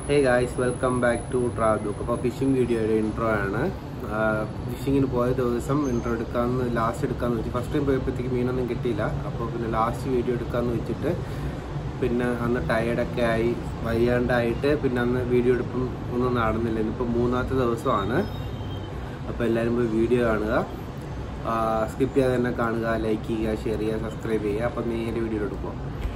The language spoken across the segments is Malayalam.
Hey guys welcome back to travel അപ്പോൾ ഫിഷിംഗ് വീഡിയോയുടെ ഇൻട്രോ ആണ് ഫിഷിങ്ങിന് പോയ ദിവസം ഇൻട്രോ എടുക്കാമെന്ന് ലാസ്റ്റ് എടുക്കാമെന്ന് വെച്ചു ഫസ്റ്റ് ടൈം പോയപ്പോഴത്തേക്ക് മീനൊന്നും കിട്ടിയില്ല അപ്പോൾ പിന്നെ ലാസ്റ്റ് വീഡിയോ എടുക്കാമെന്ന് വെച്ചിട്ട് പിന്നെ അന്ന് ടയേർഡൊക്കെ ആയി വയ്യാണ്ടായിട്ട് പിന്നെ അന്ന് വീഡിയോ എടുപ്പും ഒന്നും നടന്നില്ല ഇന്നിപ്പോൾ മൂന്നാമത്തെ ദിവസമാണ് അപ്പോൾ എല്ലാവരും പോയി വീഡിയോ കാണുക സ്കിപ്പ് ചെയ്യാതെ തന്നെ കാണുക ലൈക്ക് ചെയ്യുക ഷെയർ ചെയ്യുക സബ്സ്ക്രൈബ് ചെയ്യുക അപ്പോൾ നേരെ വീഡിയോ എടുക്കുക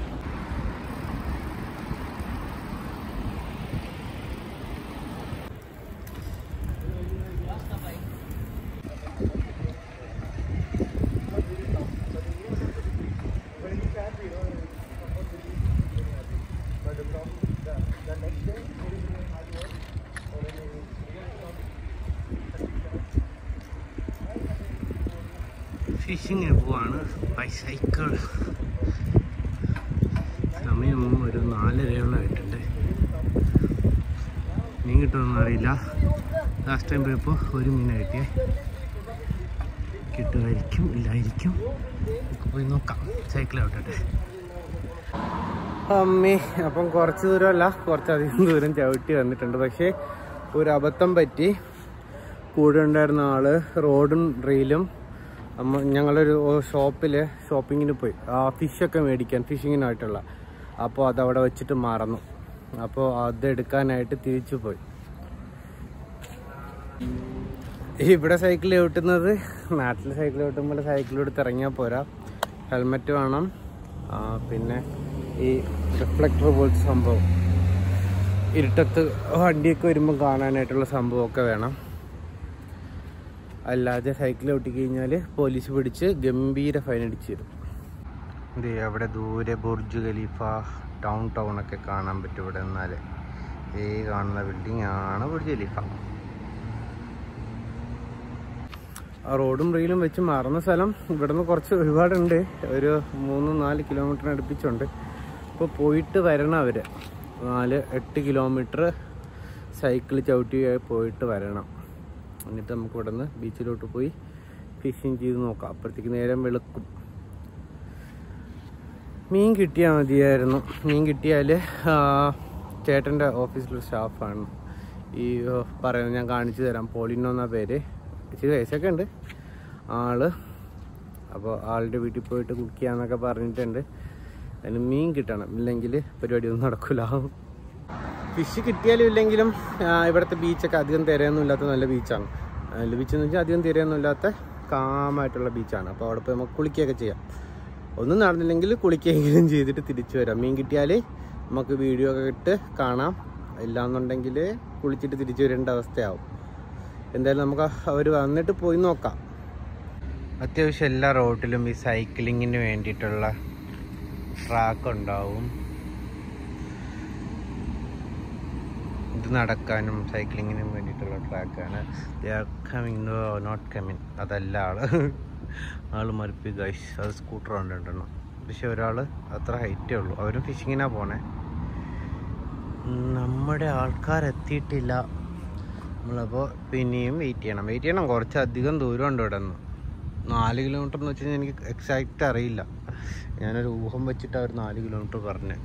ഫിഷിങ്ങിന് പോവാണ് ബൈസൈക്കിൾ സമയം ഒരു നാലരയോളം ആയിട്ടുണ്ട് മീൻ കിട്ടുമെന്ന് അറിയില്ല ലാസ്റ്റ് ടൈം പോയപ്പോൾ ഒരു മീൻ കിട്ടിയേ കിട്ടുമായിരിക്കും ഇല്ലായിരിക്കും നമുക്ക് പോയി നോക്കാം സൈക്കിൾ ഔട്ടെ അമ്മേ അപ്പം കുറച്ച് ദൂരമല്ല കുറച്ചധികം ദൂരം ചവിട്ടി വന്നിട്ടുണ്ട് പക്ഷേ ഒരു അബദ്ധം പറ്റി കൂടെ ഉണ്ടായിരുന്ന ആള് റോഡും റീലും അമ്മ ഞങ്ങളൊരു ഷോപ്പിൽ ഷോപ്പിങ്ങിന് പോയി ആ ഫിഷൊക്കെ മേടിക്കാൻ ഫിഷിങ്ങിനായിട്ടുള്ള അപ്പോൾ അതവിടെ വെച്ചിട്ട് മറന്നു അപ്പോൾ അത് എടുക്കാനായിട്ട് തിരിച്ചു പോയി ഇവിടെ സൈക്കിൾ ചവിട്ടുന്നത് നാട്ടിൽ സൈക്കിൾ ചവിട്ടുമ്പോൾ സൈക്കിൾ എടുത്ത് ഇറങ്ങിയാൽ പോരാ ഹെൽമെറ്റ് വേണം ആ, പിന്നെ ഈ റിഫ്ലക്ടർ പോലത്തെ സംഭവം ഇരുട്ടത്ത് വണ്ടിയൊക്കെ വരുമ്പോൾ കാണാനായിട്ടുള്ള സംഭവമൊക്കെ വേണം അല്ലാതെ സൈക്കിൾ ഓട്ടിക്കഴിഞ്ഞാൽ പോലീസ് പിടിച്ച് ഗംഭീര ഫൈൻ അടിച്ചു തരും ഇത് അവിടെ ദൂരെ ബുർജ് ഖലീഫ ടൗൺ ടൗൺ ഒക്കെ കാണാൻ പറ്റും ഇവിടെ നിന്നാൽ ഈ കാണുന്ന ബിൽഡിംഗ് ആണ് ബുർജ് ഖലീഫ ആ റോഡും റീലും വെച്ച് മറന്ന സ്ഥലം ഇവിടുന്ന് കുറച്ച് ഒരുപാടുണ്ട് ഒരു മൂന്ന് നാല് കിലോമീറ്ററിന് അടുപ്പിച്ചുണ്ട് ഇപ്പോൾ പോയിട്ട് വരണം അവർ നാല് എട്ട് കിലോമീറ്റർ സൈക്കിൾ ചവിട്ടി പോയിട്ട് വരണം എന്നിട്ട് നമുക്ക് ഇവിടെ നിന്ന് ബീച്ചിലോട്ട് പോയി ഫിഷിങ് ചെയ്ത് നോക്കാം അപ്പോഴത്തേക്ക് നേരം വെളുക്കും മീൻ കിട്ടിയാൽ മതിയായിരുന്നു മീൻ കിട്ടിയാൽ ചേട്ടൻ്റെ ഓഫീസിലൊരു സ്റ്റാഫാണ് ഈ ഓ, പറയുന്നത് ഞാൻ കാണിച്ചു തരാം പോളിനോ എന്ന പേര് ഇച്ചിരി വയസ്സൊക്കെ ഉണ്ട് ആള് അപ്പോൾ ആളുടെ വീട്ടിൽ പോയിട്ട് കുക്ക് ചെയ്യാന്നൊക്കെ പറഞ്ഞിട്ടുണ്ട് അതിന് മീൻ കിട്ടണം ഇല്ലെങ്കിൽ പരിപാടിയൊന്നും നടക്കില്ല ഫിഷ് കിട്ടിയാലും ഇല്ലെങ്കിലും ആ, ഇവിടുത്തെ ബീച്ചൊക്കെ അധികം തിരയൊന്നും ഇല്ലാത്ത നല്ല ബീച്ചാണ് നല്ല ബീച്ച് എന്ന് വെച്ചാൽ അധികം തിരയൊന്നും ഇല്ലാത്ത കാമായിട്ടുള്ള ബീച്ചാണ് അപ്പോൾ അവിടെ പോയി നമുക്ക് കുളിക്കുകയൊക്കെ ചെയ്യാം ഒന്നും നടന്നില്ലെങ്കിൽ കുളിക്കുകയെങ്കിലും ചെയ്തിട്ട് തിരിച്ചു വരാം മീൻ കിട്ടിയാൽ നമുക്ക് വീഡിയോ ഒക്കെ ഇട്ട് കാണാം ഇല്ലാന്നുണ്ടെങ്കിൽ കുളിച്ചിട്ട് തിരിച്ചു വരേണ്ട അവസ്ഥയാവും എന്തായാലും നമുക്ക് അവർ വന്നിട്ട് പോയി നോക്കാം അത്യാവശ്യം എല്ലാ റോഡിലും ഈ സൈക്ലിങ്ങിന് വേണ്ടിയിട്ടുള്ള ട്രാക്ക് ഉണ്ടാവും ഇത് നടക്കാനും സൈക്ലിങ്ങിനും വേണ്ടിയിട്ടുള്ള ട്രാക്കാണ് they are coming no not coming അതല്ല ആള് ആള് മറുപ്പി ഗൈസ് അത് സ്കൂട്ടർ കൊണ്ടിട്ടുണ്ടെണ്ണം പക്ഷെ ഒരാൾ അത്ര ഹൈറ്റേ ഉള്ളൂ അവരും ഫിഷിങ്ങിനാണ് പോണേ നമ്മുടെ ആൾക്കാർ എത്തിയിട്ടില്ല നമ്മളപ്പോൾ പിന്നെയും വെയിറ്റ് ചെയ്യണം വെയിറ്റ് ചെയ്യണം കുറച്ചധികം ദൂരം ഉണ്ട് ഇവിടെ നിന്ന് നാല് കിലോമീറ്റർ എന്ന് വെച്ച് കഴിഞ്ഞാൽ എനിക്ക് എക്സാക്റ്റ് അറിയില്ല ഞാനൊരു ഊഹം വെച്ചിട്ട് അവർ നാല് കിലോമീറ്റർ പറഞ്ഞു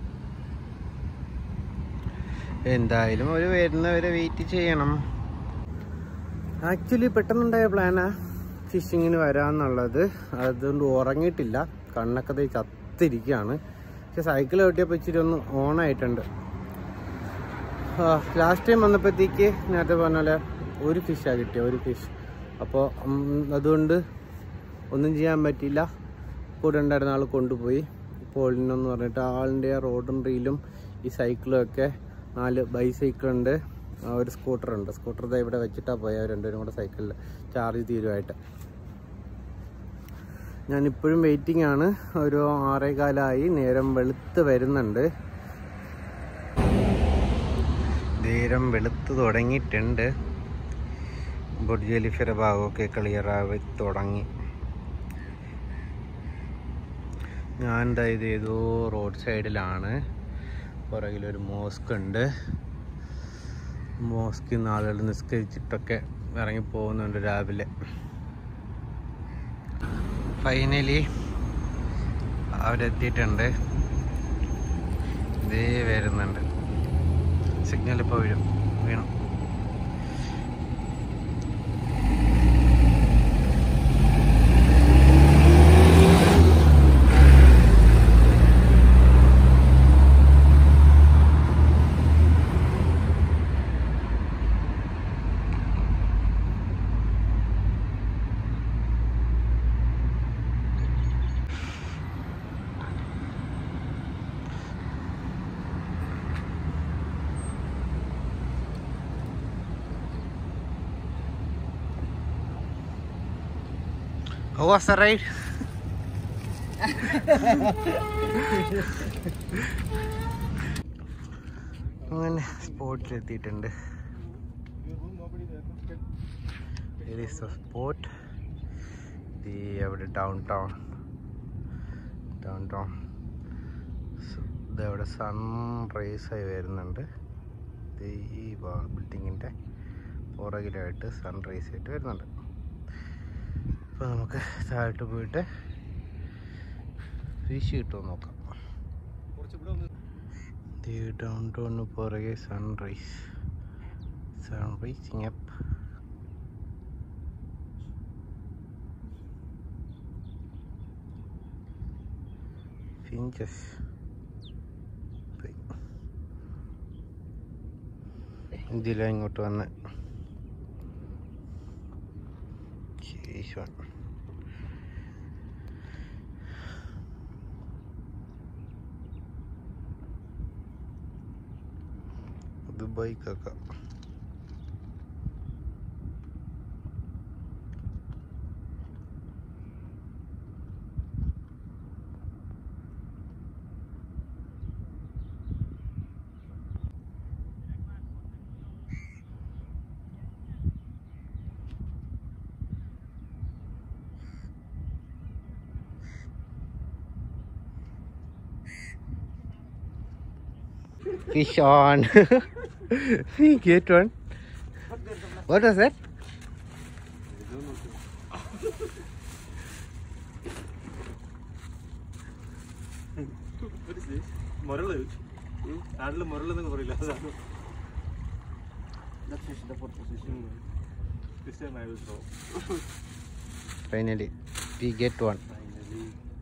എന്തായാലും അവർ വരുന്നവരെ വെയിറ്റ് ചെയ്യണം ആക്ച്വലി പെട്ടെന്നുണ്ടായ പ്ലാനാ ഫിഷിങ്ങിന് വരാന്നുള്ളത് അതുകൊണ്ട് ഉറങ്ങിയിട്ടില്ല കണ്ണൊക്കെ ദേ ചത്തിരിക്കുകയാണ് പക്ഷെ സൈക്കിൾ ഓട്ടിയപ്പോൾ ഇച്ചിരി ഒന്ന് ഓണായിട്ടുണ്ട് ലാസ്റ്റ് ടൈം വന്നപ്പോഴത്തേക്ക് നേരത്തെ പറഞ്ഞ പോലെ ഒരു ഫിഷാണ് കിട്ടിയ ഒരു ഫിഷ് അപ്പോൾ അതുകൊണ്ട് ഒന്നും ചെയ്യാൻ പറ്റിയില്ല കൂടെ ഉണ്ടായിരുന്ന ആൾ കൊണ്ടുപോയി പോളിനെന്ന് പറഞ്ഞിട്ട് ആളിൻ്റെ റോഡും റീലും ഈ സൈക്കിളും ഒക്കെ നാല് ബൈസൈക്കിൾ ഉണ്ട് ആ, ഒരു സ്കൂട്ടർ ഉണ്ട് സ്കൂട്ടർ ദാ ഇവിടെ വെച്ചിട്ടാണ് പോയ രണ്ടുപേരും കൂടെ സൈക്കിളിൽ ചാർജ് തീരുമായിട്ട് ഞാനിപ്പോഴും വെയിറ്റിംഗ് ആണ് ഒരു ആറേ കാലമായി നേരം വെളുത്ത് വരുന്നുണ്ട് നേരം വെളുത്ത് തുടങ്ങിയിട്ടുണ്ട് ബുർജ് ഖലീഫയുടെ ഭാഗമൊക്കെ ക്ലിയർ ആയി തുടങ്ങി ഞാൻ ദാ ഇത് ഏതോ റോഡ് സൈഡിലാണ് പുറകിലൊരു മോസ്ക് ഉണ്ട് മോസ്കിൽ നിന്ന് ആളുകൾ നിസ്കരിച്ചിട്ടൊക്കെ ഇറങ്ങി പോകുന്നുണ്ട് രാവിലെ ഫൈനലി അവരെത്തിയിട്ടുണ്ട് ഇതേ വരുന്നുണ്ട് സിഗ്നൽ ഇപ്പോൾ വീഴും വീണു How was the ride? അങ്ങനെ സ്പോട്ടിൽ എത്തിയിട്ടുണ്ട് ഇത് ഈസ് ദ സ്പോട്ട് ഈ അവിടെ ഡൗൺ ടൗൺ ഡൗൺ ടൗൺ ഇതവിടെ സൺറൈസ് ആയി വരുന്നുണ്ട് ഇത് ഈ ബിൽഡിങ്ങിൻ്റെ പുറകിലായിട്ട് സൺറൈസ് ആയിട്ട് വരുന്നുണ്ട് അപ്പോൾ നമുക്ക് താഴോട്ട് പോയിട്ട് ഫിഷ് കിട്ടുമോ നോക്കാം ഡൗൺ ടൗണിന് പുറകെ സൺറൈസ് സൺറൈസിങ് അപ്പ് ഫിഞ്ചസ് ഇതില ഇങ്ങോട്ട് വന്ന് ശേഷം ദുബായ് കാക്ക Fish on. Get one. What was that? മുരള് നാട്ടില് മുരളെന്നൊക്കെ പറയില്ല അതാണ് This time I will throw. Finally, we get one. Finally.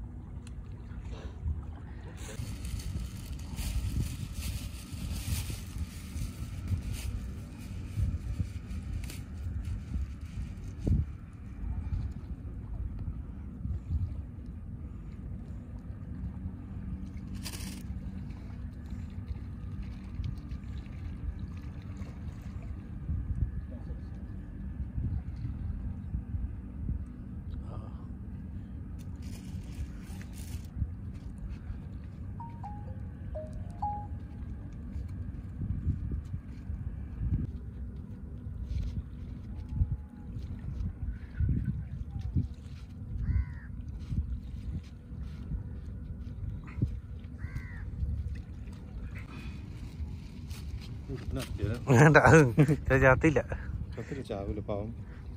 വേണ്ട അത് ചാത്തില്ല ചാവില്ല പാവം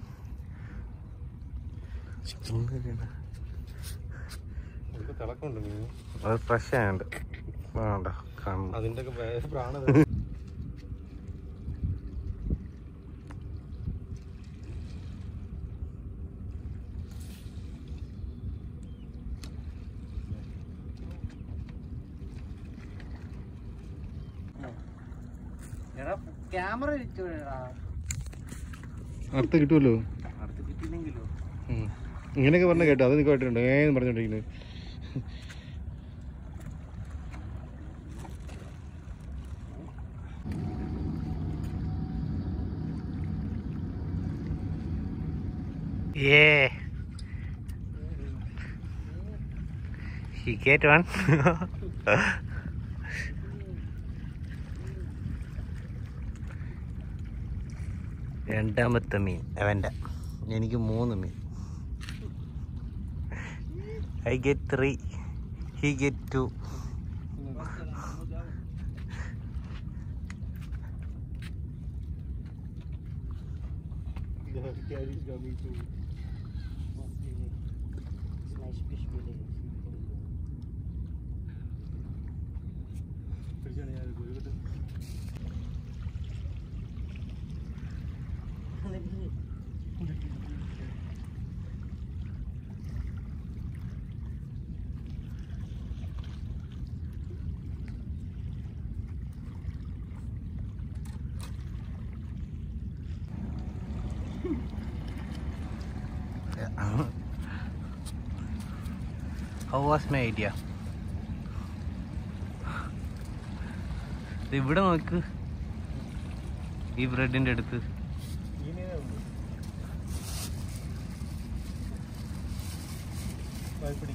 തിളക്കമുണ്ട് മീൻ അത് ഫ്രഷ് ആയതുകൊണ്ട് വേണ്ട കാണുന്നു അതിന്റെ ഒക്കെ പ്രാണത് ക്യാമറ അടുത്ത് കിട്ടുമല്ലോ അടുത്ത് കിട്ടിയില്ലെങ്കിലോ ഇങ്ങനെയൊക്കെ പറഞ്ഞ കേട്ടോ അത് നിനക്ക് കേട്ടിട്ടുണ്ട് ഏന്ന് പറഞ്ഞോണ്ടിരിക്കുന്നത് Yeah. He get one. രണ്ടാമത്തെ മീൻ അവൻ്റെ എനിക്ക് മൂന്ന് മീൻ I get three he get two How was my idea? ദേ ഇവിടെ നോക്ക് ഈ ബ്രെഡിന്റെ അടുത്ത് ഇങ്ങനെ ഉണ്ട് വായ്പിടി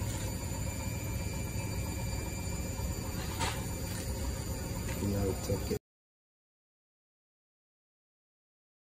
ഉച്ചയ്ക്ക്